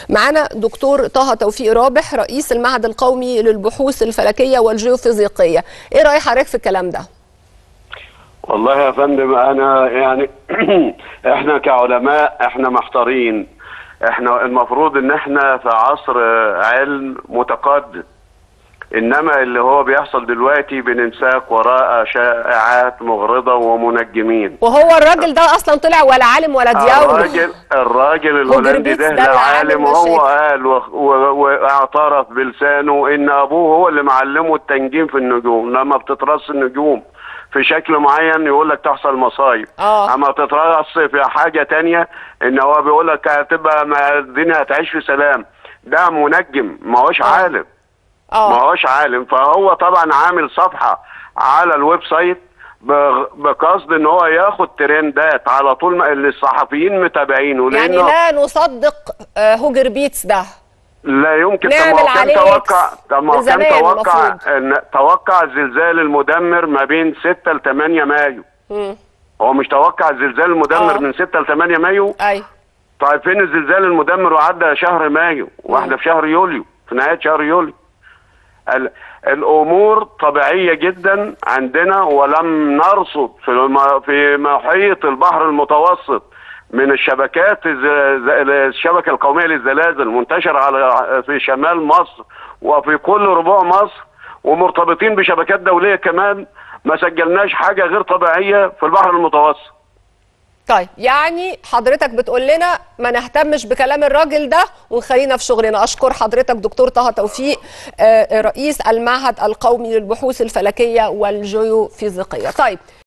معانا دكتور طه توفيق رابح رئيس المعهد القومي للبحوث الفلكيه والجيوفيزيقيه ايه راي حضرتك في الكلام ده والله يا فندم انا يعني احنا كعلماء احنا محتارين احنا المفروض ان احنا في عصر علم متقدم انما اللي هو بيحصل دلوقتي بننساق وراء شائعات مغرضه ومنجمين وهو الراجل ده اصلا طلع ولا عالم ولا دياول الراجل الراجل الهولندي ده ده لا اللي عالم عامل وهو مشاكل. قال و- و- واعترف بلسانه ان ابوه هو اللي معلمه التنجيم في النجوم لما بتترص النجوم في شكل معين يقول لك تحصل مصايب آه. اما تترص في حاجه تانية ان هو بيقول لك هتبقى ما الدنيا هتعيش في سلام ده منجم ما هوش عالم ما اه هوش عالم فهو طبعا عامل صفحه على الويب سايت ب- بقصد ان هو ياخد ترندات على طول ما اللي الصحفيين متابعينه يعني لانه لا نصدق آه، هوجر بيتس ده لا يمكن طب نعمل ما هو كان عليه توقع إكس طب ما هو من كان زمان توقع المفروض. ان توقع الزلزال المدمر ما بين 6 ل 8 مايو مم. هو مش توقع الزلزال المدمر آه. من 6 ل 8 مايو ايوه طيب فين الزلزال المدمر وعدى شهر مايو واحده في شهر يوليو في نهايه شهر يوليو ال- الامور طبيعيه جدا عندنا ولم نرصد في الم- في محيط البحر المتوسط من الشبكات الز- ز- الشبكه القوميه للزلازل منتشره على في شمال مصر وفي كل ربوع مصر ومرتبطين بشبكات دوليه كمان ما سجلناش حاجه غير طبيعيه في البحر المتوسط طيب يعني حضرتك بتقول لنا ما نهتمش بكلام الراجل ده ونخلينا في شغلنا اشكر حضرتك دكتور طه توفيق آه، رئيس المعهد القومي للبحوث الفلكيه والجيوفيزيقيه طيب